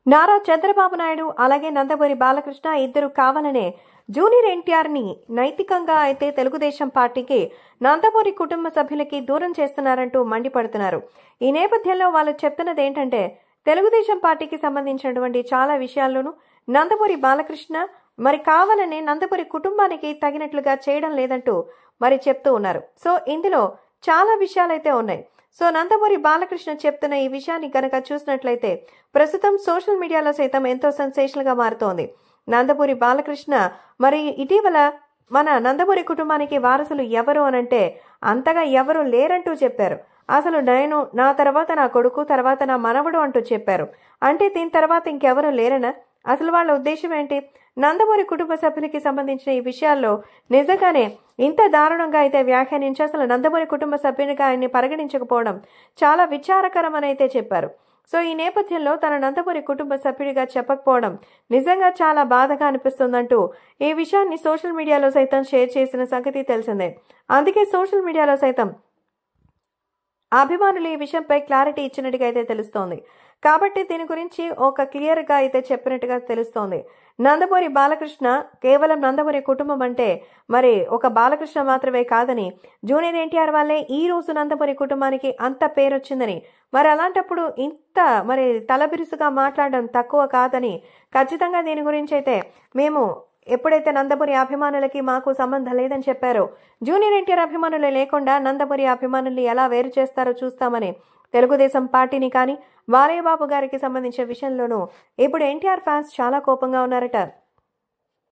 నారా చంద్రబాబు నాయుడు అలాగే నందమూరి బాలకృష్ణ ఇద్దరు కావాలనే జూనియర్ ఎన్టీఆర్ ని నైతికంగా అయితే తెలుగుదేశం పార్టీకి నందమూరి కుటుంబ సభ్యులకి దూరం చేస్తున్నారంటూ మండిపడుతున్నారు ఈ నేపథ్యంలో వాళ్ళు చెప్తున్నది ఏంటంటే తెలుగుదేశం పార్టీకి సంబంధించినటువంటి చాలా విషయాల్లోనూ నందమూరి బాలకృష్ణ మరి కావాలనే నందమూరి కుటుంబానికి తగినట్లుగా చేయడం లేదంటూ మరి చెప్తూ ఉన్నారు సో ఇందులో చాలా విషయాలైతే ఉన్నాయి సో నందమూరి బాలకృష్ణ చెప్తున్న ఈ విషయాన్ని కనుక చూసినట్లయితే ప్రస్తుతం సోషల్ మీడియాలో సైతం ఎంతో సెన్సేషనల్ గా మారుతోంది నందమూరి బాలకృష్ణ మరి ఇటీవల మన నందమూరి కుటుంబానికి వారసులు ఎవరు అనంటే అంతగా ఎవరు లేరంటూ చెప్పారు అసలు నేను నా తర్వాత నా కొడుకు తర్వాత నా మనవడు అంటూ చెప్పారు అంటే దీని తర్వాత ఇంకెవరు లేరనా అసలు వాళ్ళ ఉద్దేశం ఏంటి నందమూరి కుటుంబ సభ్యులకి సంబంధించిన ఈ విషయాల్లో నిజంగానే ఇంత దారుణంగా అయితే వ్యాఖ్యానించి అసలు నందమూరి కుటుంబ సభ్యునిగా ఆయన్ని పరిగణించకపోవడం చాలా విచారకరం అని అయితే చెప్పారు సో ఈ నేపథ్యంలో తన నందమూరి కుటుంబ సభ్యుడిగా చెప్పకపోవడం నిజంగా చాలా బాధగా అనిపిస్తుందంటూ ఈ విషయాన్ని సోషల్ మీడియాలో సైతం షేర్ చేసిన సంగతి తెలిసిందే అందుకే సోషల్ మీడియాలో సైతం అభిమానులు ఈ విషయంపై క్లారిటీ ఇచ్చినట్టుగా అయితే తెలుస్తోంది కాబట్టి దీని గురించి ఒక క్లియర్గా అయితే చెప్పినట్టుగా తెలుస్తోంది నందమూరి బాలకృష్ణ కేవలం నందమూరి కుటుంబం అంటే మరి ఒక బాలకృష్ణ మాత్రమే కాదని జూనియర్ ఎన్టీఆర్ వాళ్ళే ఈ రోజు నందమూరి కుటుంబానికి అంత పేరు వచ్చిందని మరి అలాంటప్పుడు ఇంత మరి తలబిరుసుగా మాట్లాడడం తక్కువ కాదని ఖచ్చితంగా దీని గురించి అయితే మేము ఎప్పుడైతే నందమూరి అభిమానులకి మాకు సంబంధం లేదని చెప్పారో జూనియర్ ఎన్టీఆర్ అభిమానులు లేకుండా నందమూరి అభిమానుల్ని ఎలా వేరు చేస్తారో చూస్తామని తెలుగుదేశం పార్టీని కానీ బాలయ్యబాబు గారికి సంబంధించిన విషయంలోనూ ఇప్పుడు ఎన్టీఆర్ ఫ్యాన్స్ చాలా కోపంగా ఉన్నారట